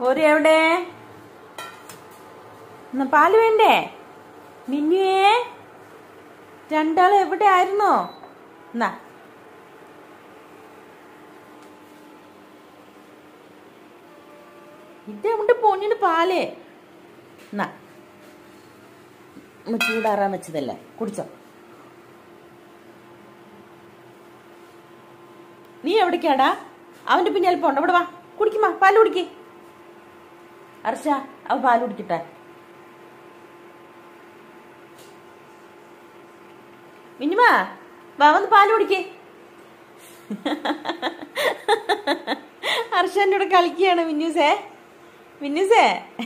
ഒരു എവിടെ എന്നാ പാല് വേണ്ടേ മിന്നുവേ രണ്ടാളും എവിടെ ആയിരുന്നോ എന്നാ ഇതെവിടെ പൊന്നിന് പാല് എന്നാ ഉമ്മ ചൂടാറാൻ വെച്ചതല്ലേ കുടിച്ചോ നീ എവിടേക്കാടാ അവന്റെ പിന്നാലെ പോണ്ട ഇവിടെ വാ കുടിക്കുമാ പാല് കുടിക്കേ അർച്ച അവ പാല് കുടിക്കട്ടെ മിനിമ വാ വന്ന് പാല് കുടിക്കേ അർഷന്റെ കൂടെ കളിക്കുകയാണ് മിന്നൂസേ മിന്നൂസേ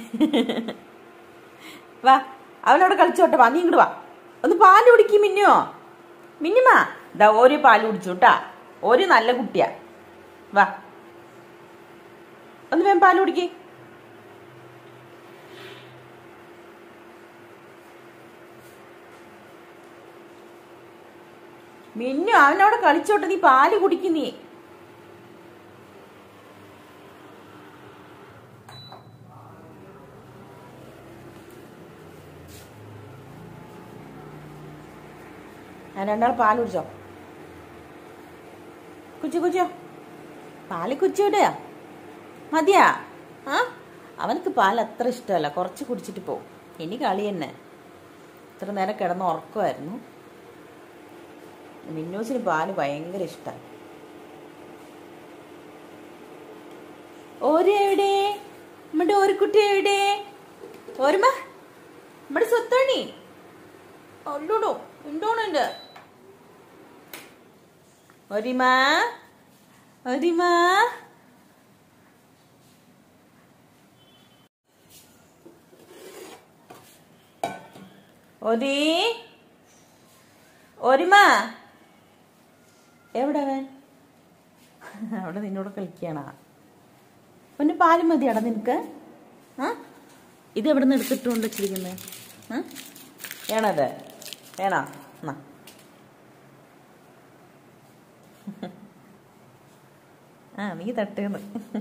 വാ അവനവിടെ കളിച്ചോട്ടെ വാ നീ ഇങ്ങോട്ട് വാ ഒന്ന് പാല് കുടിക്കും മിന്നോ മിന്നിമ ഇതാ ഒരു പാല് കുടിച്ചു കേട്ടാ ഒരു നല്ല കുട്ടിയാ വാ ഒന്ന് വേഗം പാല് കുടിക്കേ മിന്നു അവനവിടെ കളിച്ചോട്ടെ നീ പാല് കുടിക്കുന്നീ ആ രണ്ടാൾ പാല് കുടിച്ചോ കുച്ചു കുച്ചോ പാല് കുച്ചിവിടെയാ മതിയാ ആ അവനക്ക് പാൽ അത്ര ഇഷ്ടമല്ല കുറച്ച് കുടിച്ചിട്ട് പോവും ഇനി കളി തന്നെ ഇത്ര നേരം കിടന്ന് ഉറക്കമായിരുന്നു മിന്നൂസിന് പാല് ഭയങ്കര ഇഷ്ടമാണ് ഓര് എവിടെ നമ്മുടെ ഒരു കുട്ടി എവിടെ ഓർമ്മ നമ്മുടെ സ്വത്താണി അല്ലോടോ ഉണ്ടോണുണ്ട് ഒരിമ ഒരിമ ഒരി ഒരിമ എവിടെ അവൻ അവിടെ നിന്നോട് കളിക്കണ പിന്നെ പാല് മതിയാടാ നിനക്ക് ആ ഇത് എവിടെ നിന്ന് എടുത്തിട്ടുകൊണ്ട് വെച്ചിരിക്കുന്നത് ആ വേണത് വേണോ എന്നാ ആ നീ തട്ടുന്നു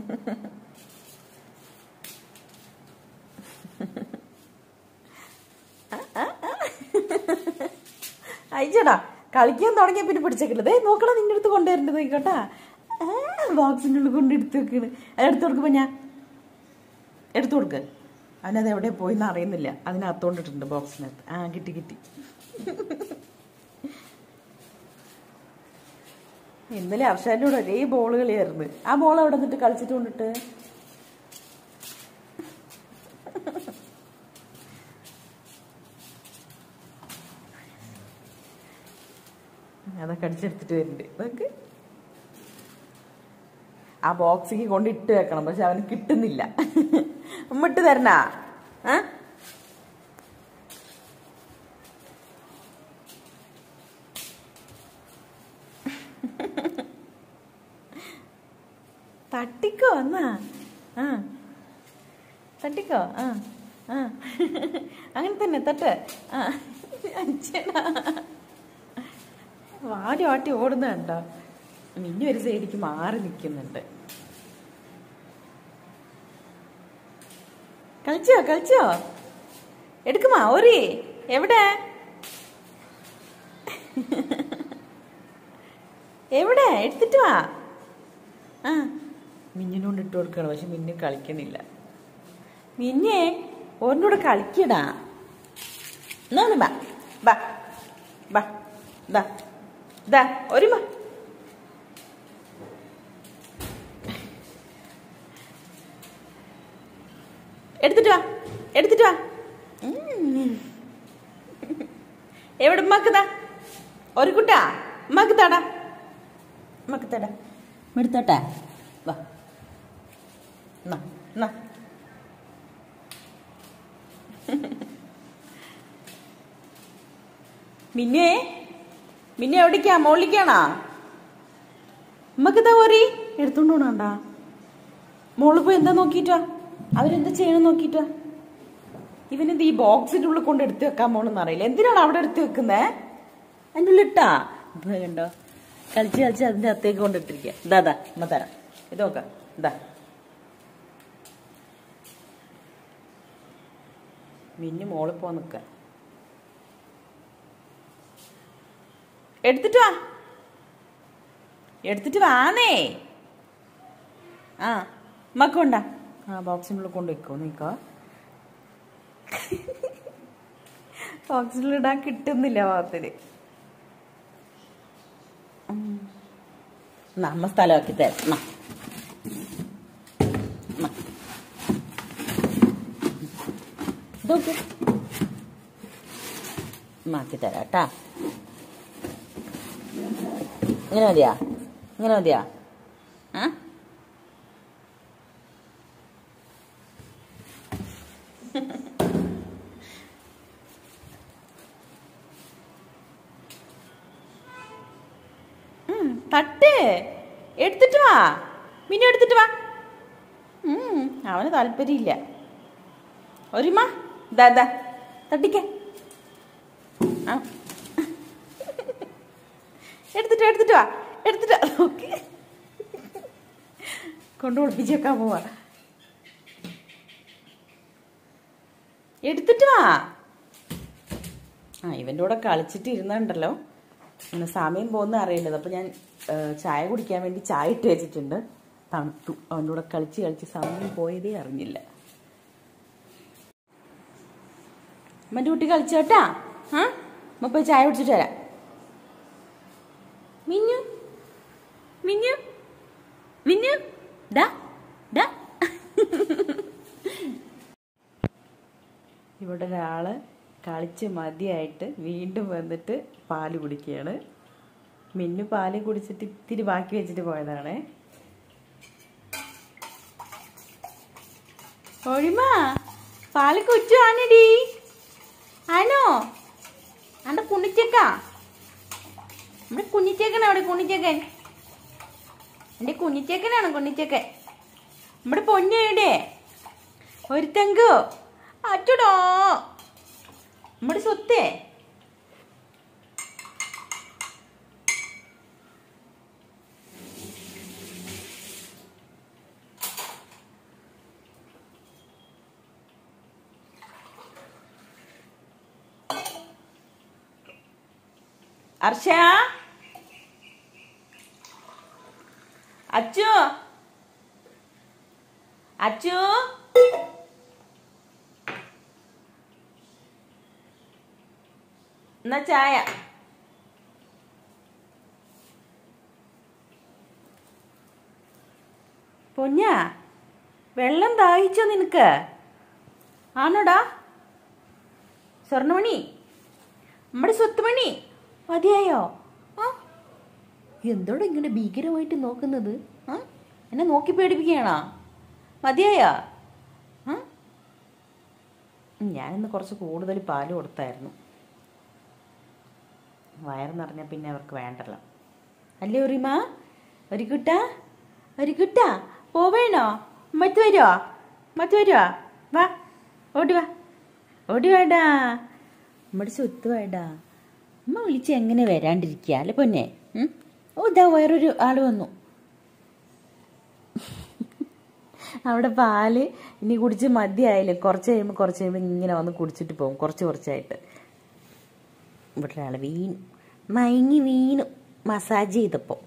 അയച്ചടാ കളിക്കാൻ തുടങ്ങിയ പിന്നെ പിടിച്ചേക്കില്ലത് നോക്കണം നിന്റെ അടുത്ത് കൊണ്ടുവരേണ്ടത് കേട്ടാ ബോക്സിൻ്റെ ഉള്ളിൽ കൊണ്ട് എടുത്ത് വെക്കണ് അത് എടുത്തു കൊടുക്കുമ്പോ ഞാൻ എടുത്തു കൊടുക്ക് അവനത് എവിടെ പോയിന്ന് അറിയുന്നില്ല അതിനകത്തോണ്ടിട്ടുണ്ട് ബോക്സിനകത്ത് ആ കിട്ടി കിട്ടി ഇന്നലെ അർഷാൻ്റെ കൂടെ ഒരേ ബോൾ കളിയായിരുന്നു ആ ബോൾ അവിടെ നിന്നിട്ട് കളിച്ചിട്ട് കൊണ്ടിട്ട് അതൊക്കെ അടിച്ചെടുത്തിട്ട് വരുന്നുണ്ട് ഇതൊക്കെ ആ ബോക്സിക്ക് കൊണ്ട് ഇട്ട് വെക്കണം പക്ഷെ അവന് കിട്ടുന്നില്ല ഉമ്മ ഇട്ട് തരണ ആ തട്ടിക്കോ എന്നാ ആ തട്ടിക്കോ ആ ആ അങ്ങനെ തന്നെ തട്ട് ആ അച്ഛനാ വാടി വാട്ടി ഓടുന്ന കണ്ടോ മിന്നു ഒരു സൈഡിക്ക് മാറി നിൽക്കുന്നുണ്ട് കളിച്ചോ കളിച്ചോ എടുക്കുമാ ഓരി എവിടെ എവിടെ എടുത്തിട്ട് വാ ആ മിന്നിനോണ്ട് ഇട്ട് കൊടുക്കണം പക്ഷെ മിന്നു കളിക്കണില്ല മിന്നെ ഓറിനോട് കളിക്കടാ എന്നാണ് ബാ ബാ ബാ ദാ ദാ ഒരു ബാ എടുത്തിട്ട് വാ എടുത്തിട്ട് വാ ഉം. എവിടെ ഉമ്മാക്കുതാ ഒരു കുട്ടാ ഉമ്മാക്ക് താടാ ഉമ്മാക്ക് താടാ എടുത്തോട്ടെ വാ എന്നാ എന്നാ മിന്നെ മിന്നെ എവിടേക്കാ മോളിലേക്കാണാ ഉമ്മക്കിതാ ഓരി എടുത്തോണ്ട് പോണണ്ടാ മോള് പോയി എന്താ നോക്കിട്ടാ അവരെന്താ ചെയ്യണം നോക്കിട്ടാ ഇവനെന്ത് ഈ ബോക്സിന്റെ ഉള്ളിൽ കൊണ്ട് എടുത്ത് വെക്കാൻ പോണെന്ന് അറിയില്ല എന്തിനാണ് അവിടെ എടുത്ത് വെക്കുന്നേ അതിൻ്റെ ഉള്ളിൽ ഇട്ടാ ഇപ്പൊ കണ്ടോ കളിച്ച് കളിച്ച് അതിന്റെ അകത്തേക്ക് കൊണ്ടിട്ടിരിക്കുക ഇതാ ഇതാ അമ്മ തരാം ഇത് നോക്ക ഇതാ മിന്നു മോളിൽ പോ നിക്ക എടുത്തിട്ട് വാ എടുത്തിട്ട് വാന്നേ ആ മക്കൊണ്ട ആ ബോക്സിനുള്ളിൽ കൊണ്ട് വെക്കോ നീക്കോ ബോക്സിലിടാൻ കിട്ടുന്നില്ല ഭാഗത്തിന് നമ്മ സ്ഥലമാക്കി തരാം ന്നാ. ന്നാ. ഇതൊക്കെ മാക്കി തരാം കേട്ടാ ഇങ്ങനെ മതിയാ ഇങ്ങനെ മതിയാ ആ ഉം, തട്ട് എടുത്തിട്ട് വാ മിന്നു എടുത്തിട്ട് വാ ഉം, അവന് താല്പര്യമില്ല ഒരുമ ദാ ദാ തട്ടിക്ക ആ എടുത്തിട്ട് എടുത്തിട്ട് വാ എടുത്തിട്ട് വാ. നോക്ക് കൊണ്ട് ഒളിപ്പിച്ചേക്കാൻ പോവാ എടുത്തിട്ട് വാ ആ ഇവൻ്റെ കൂടെ കളിച്ചിട്ട് ഇരുന്നുണ്ടല്ലോ പിന്നെ സമയം പോകുന്ന അറിയേണ്ടത് അപ്പം ഞാൻ ഏ, ചായ കുടിക്കാൻ വേണ്ടി ചായ ഇട്ട് വെച്ചിട്ടുണ്ട് തണുത്തു അവൻ്റെ കൂടെ കളിച്ച് കളിച്ച് സമയം പോയതേ അറിഞ്ഞില്ല അമ്മൻ്റെ കുട്ടി കളിച്ചോട്ടാ ആ അമ്മ പോയി ചായ കുടിച്ചിട്ട് വരാം മിന്നു മിന്നു മിന്നു ഡാ ഡാ ഇവിടെ ഒരാള് കളിച്ച് മതിയായിട്ട് വീണ്ടും വന്നിട്ട് പാല് കുടിക്കുകയാണ് മിന്നു പാല് കുടിച്ചിട്ട് ഇത്തിരി ബാക്കി വെച്ചിട്ട് പോയതാണേ ഒഴിമ പാല് കൊച്ചു ആണടി ആണോ അന്റെ കുണിച്ചക്ക നമ്മുടെ കുഞ്ഞിച്ചക്കൻ അവിടെ കുഞ്ഞിച്ചക്കൻ എന്റെ കുഞ്ഞിച്ചക്കനാണ് കുഞ്ഞിച്ചക്കൻ നമ്മുടെ പൊന്നയുടെ ഒരു തെങ്കോ അച്ചടോ നമ്മുടെ സ്വത്തേ അർഷ അച്ചു അച്ചു എന്നാ ചായ പൊന്ന വെള്ളം ദാഹിച്ചോ നിനക്ക് ആണോടാ സ്വർണ്ണമണി നമ്മുടെ സ്വത്തുമണി മതിയായോ ആ എന്തോടെ ഇങ്ങനെ ഭീകരമായിട്ട് നോക്കുന്നത് ആ എന്നെ നോക്കി പേടിപ്പിക്കുകയാണോ മതിയായോ ആ ഞാനിന്ന് കുറച്ച് കൂടുതൽ പാല് കൊടുത്തായിരുന്നു വയറ് നിറഞ്ഞ പിന്നെ അവർക്ക് വേണ്ടല്ലോ അല്ലേ ഉറിമ ഒരു കുട്ട ഒരു കുട്ട പോവേണോ മറ്റ് വരുമോ മറ്റ് വരുമോ വാ ഓടി വാ ഓടി വേടാ നമ്മുടെ സ്വത്ത് വേടാ അമ്മ വിളിച്ച് എങ്ങനെ വരാണ്ടിരിക്കുക അല്ലേ പൊന്നെ ഉം? ഓ ഇതാ വേറൊരു ആള് വന്നു അവിടെ പാല് ഇനി കുടിച്ച് മതിയായാലും കുറച്ച് കഴിയുമ്പോൾ കുറച്ച് കഴിയുമ്പോൾ ഇങ്ങനെ വന്ന് കുടിച്ചിട്ട് പോകും കുറച്ച് കുറച്ചായിട്ട് ഇവിടെ ഒരാൾ വീണു മയങ്ങി വീണു മസാജ് ചെയ്തപ്പോൾ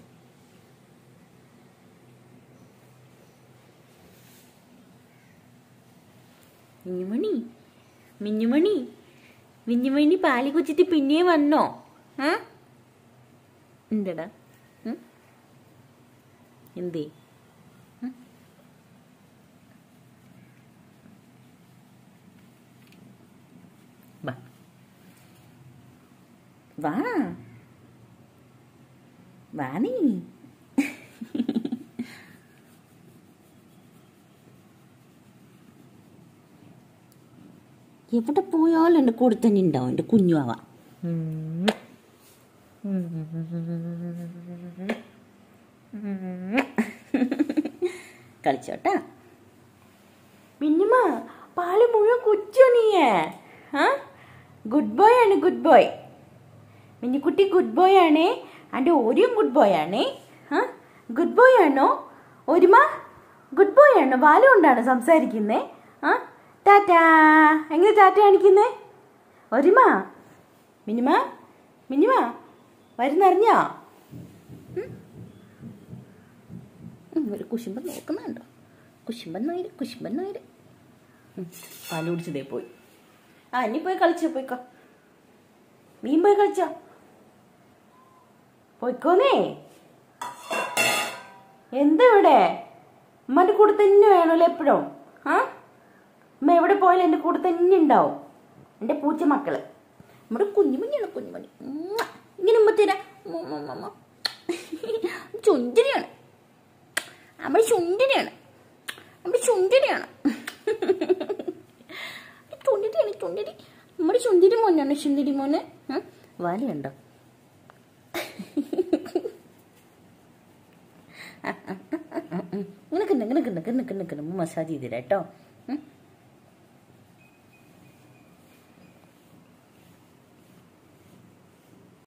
മിഞ്ഞുമണി മിഞ്ഞുമണി മിഞ്ഞുമണി പാല് കുച്ചിട്ട് പിന്നെ വന്നോ ആ എന്തടാ ഉം? എന്തേ ഉം? വാ വാ വാ നീ എവിടെ പോയാലും എൻ്റെ കൂടെ തന്നെ ഉണ്ടാവും എൻ്റെ കുഞ്ഞുവാവ കളിച്ചോട്ടാ മിന്നുമ പാല് മുഴുവൻ കുച്ചോ നീയേ ആ ഗുഡ് ബോയ് ആണ് good boy Minnikutty good boy ആണേ എൻ്റെ ഓരിയും ഗുഡ് ബോയ് ആണേ ആ ഗുഡ് ബോയ് ആണോ ഒരുമ ഗുഡ് ബോയ് ആണോ പാല് കൊണ്ടാണ് സംസാരിക്കുന്നേ ആ ടാറ്റാ എങ്ങനെ ടാറ്റ കാണിക്കുന്നേ ഒരുമ മിനിമ മിനിമ വരുന്നറിഞ്ഞോ ഒരു കുശുമ്പൻ നോക്കുന്നുണ്ടോ കുശുമ്പൻ നായര് കുശുമ്പൻ നായര് ഉം, പാല് കുടിച്ചതേ പോയി ആ ഇനി പോയി കളിച്ചോ പോയിക്കോ നീയും പോയി കളിച്ചോ പോയിക്കോന്നേ എന്താ ഇവിടെ ഉമ്മന്റെ കൂടെ തന്നെ വേണമല്ലോ എപ്പോഴും ആ ഉമ്മ എവിടെ പോയാലും എൻ്റെ കൂടെ തന്നെ ഉണ്ടാവും എൻ്റെ പൂച്ച മക്കള് നമ്മുടെ കുഞ്ഞുമണിയാണ് കുഞ്ഞുമണി ഉമ്മ. ഇങ്ങനെ ഉമ്മ തരാ ചുന്തിരിയാണ് നമ്മുടെ ചുണ്ടിനെയാണ് നമ്മുടെ ചുണ്ടിനെയാണ് ചുണ്ടിരിയാണ് ചുണ്ടിരി നമ്മുടെ ചുണ്ടിരി മോനാണ് ചുണ്ടിരി മോന് ഉം. വാലുണ്ടോ നിനക്കുണ്ട് നിനക്കുണ്ട് നിനക്കുണ്ട് നിനക്കുണ്ട് മസാജ് ചെയ്തിരാ കേട്ടോ